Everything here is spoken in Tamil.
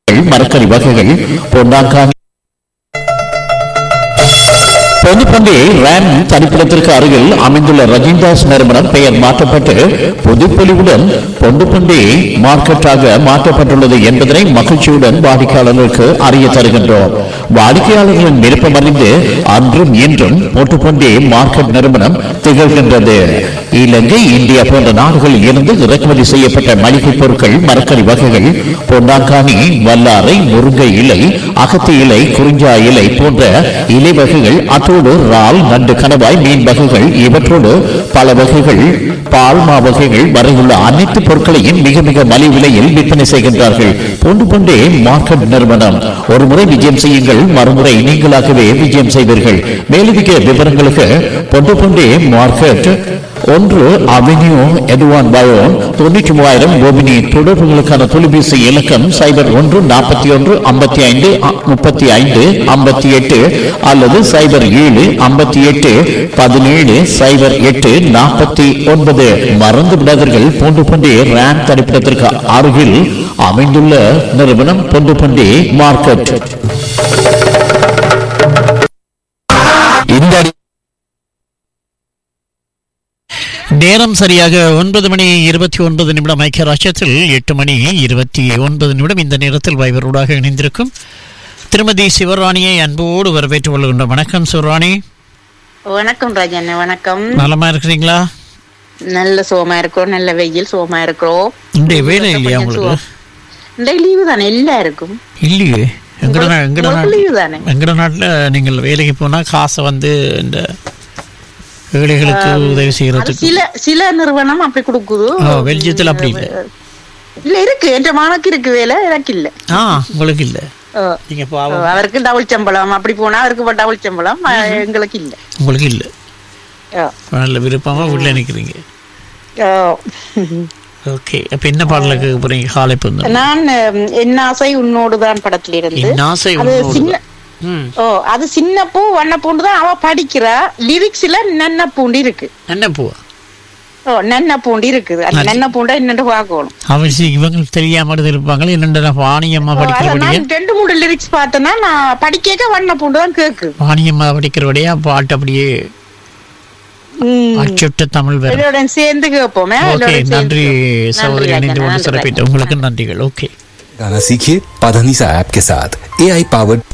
மரக்கறி வகைகள் பொன்னாங்கானி பொதுப்பண்டி ரேம் தனிப்பிடத்திற்கு அருகில் அமைந்துள்ள ரஜினிதாஸ் நிறுவனம் பெயர் மாற்றப்பட்டு புதுப்பொலிவுடன் பொண்டுப்பண்டி மார்க்கெட்டாக மாற்றப்பட்டுள்ளது என்பதனை மகிழ்ச்சியுடன் வாடிக்கையாளர்களுக்கு அறிய தருகின்றோம் வாடிக்கையாளர்களின் விருப்பம் அறிந்து அன்றும் இன்றும் பொட்டுப்பண்டி மார்க்கெட் நிறுவனம் திகழ்கின்றது இலங்கை இந்தியா போன்ற நாடுகளில் இருந்து இறக்குமதி செய்யப்பட்ட மளிகை பொருட்கள் மரக்கறி வகைகள் பொன்னாங்கானி வல்லாரை முருங்கை இலை அகத்தி இலை குறிஞ்சா இலை போன்ற இலை வகைகள் அத்தோடு இறால் நண்டு கணவாய் மீன் வகைகள் இவற்றோடு பல வகைகள் பால்மா வகைகள் வரையுள்ள அனைத்து பொருட்களையும் மிக மிக மலிவு விலையில் விற்பனை செய்கின்றார்கள் பொண்டு பொண்டே மார்க்கெட் நிறுவனம் ஒரு முறை விஜயம் செய்யுங்கள் மறுமுறை நீங்களாகவே விஜயம் செய்வீர்கள் மேலதிக விவரங்களுக்கு பொண்டு பொண்டே மார்க்கெட் ஒன்று அவென்யூ எதுவான் பயோன் தொண்ணூற்றி மூவாயிரம் கோபினி தொடர்புகளுக்கான தொலைபேசி இலக்கம் சைபர் ஒன்று நாற்பத்தி ஒன்று ஐம்பத்தி ஐந்து முப்பத்தி ஐந்து ஐம்பத்தி எட்டு அல்லது சைபர் ஏழு ஐம்பத்தி எட்டு பதினேழு சைபர் எட்டு நாற்பத்தி ஒன்பது மறந்து விடாதீர்கள் பூண்டு பண்டி ரேம் தரிப்பிடத்திற்கு அருகில் அமைந்துள்ள நிறுவனம் பூண்டு பண்டி மார்க்கெட் இந்த அடி- நேரம் சரியாக ஒன்பது மணி இருபத்தி ஒன்பது நிமிடம் ஐக்கிய ராஷ்டிரத்தில் எட்டு மணி இருபத்தி ஒன்பது நிமிடம் இந்த நேரத்தில் வைபரோடாக இணைந்திருக்கும் திருமதி சிவராணியை அன்போடு வரவேற்றுக் கொள்கின்றோம் வணக்கம் சிவராணி வணக்கம் ராஜன் வணக்கம் நலமா இருக்கிறீங்களா நல்ல சோமா இருக்கிறோம் நல்ல வெயில் சோமா இருக்கிறோம் இன்றைய வேலை இல்லையா உங்களுக்கு இந்த லீவு தானே எல்லாருக்கும் இல்லையே எங்கட நா- எங்கட உங்களுக்கு நாட் லீவு தானே எங்கட நாட்டில் நீங்கள் வேலைக்கு போனால் காசை வந்து இந்த ஏழைகளுக்கு உதவி அது செய்யறதுக்கு சில சில நிறுவனம் அப்படி கொடுக்குது ஓ, பெல்ஜியத்தில் அப்படி இல்லை இல்ல இருக்கு என்ற மாணக்கு இருக்கு வேலை எனக்கு இல்ல ஆ உங்களுக்கு இல்லை ஓ, நீங்கள் ஓ, பாவம் அவருக்கு டபுள் சம்பளம் அப்படி போனா அவருக்கு டபுள் சம்பளம் அஹ், எங்களுக்கு இல்ல உங்களுக்கு இல்லை ஓ, நல்ல விருப்பமாக வீட்டில் நிற்கிறீங்க ஓ. ஓகே அப்ப என்ன பாடல கேட்க போறீங்க காலை பொண்ணு நான் அஹ், என் ஆசை உன்னோடுதான் படத்துல இருந்து என் ஆசை அது உன்னோடு சின்ன ம் ஓ அது சின்ன பூ வண்ண பூண்டு தான் அவ படிக்கிறா லிரிக்ஸ்ல நன்ன பூண்டு இருக்கு என்ன பூவா ஓ நன்ன பூண்டு இருக்குது அந்த நன்ன பூண்டை என்னன்னு பார்க்கணும் அவன் சி- இவங்க தெரியாம இருப்பாங்க என்னென்ன வாணியம்மா ஓ, அத படிக்கிறபடியா நான் ரெண்டு மூணு லிரிக்ஸ் பார்த்தேன்னா நான் படிக்க வண்ண பூண்டு தான் கேக்குது வாணியம்மா படிக்கிறபடியா பாட்டு அப்படியே ம். அச்சுட்ட தமிழ் வேற எல்லோருடன் சேர்ந்து கேட்போமே ஓகே எல்லோரும் சேர்ந்து நன்றி கேட்போம். சகோதரி நன்றி, இணைந்து கொண்டு நன்றி, சிறப்பித்த உங்களுக்கு நன்றிகள் ஓகே गाना सीखिए पाधानीसा ऐप के साथ ए आई पावर्ड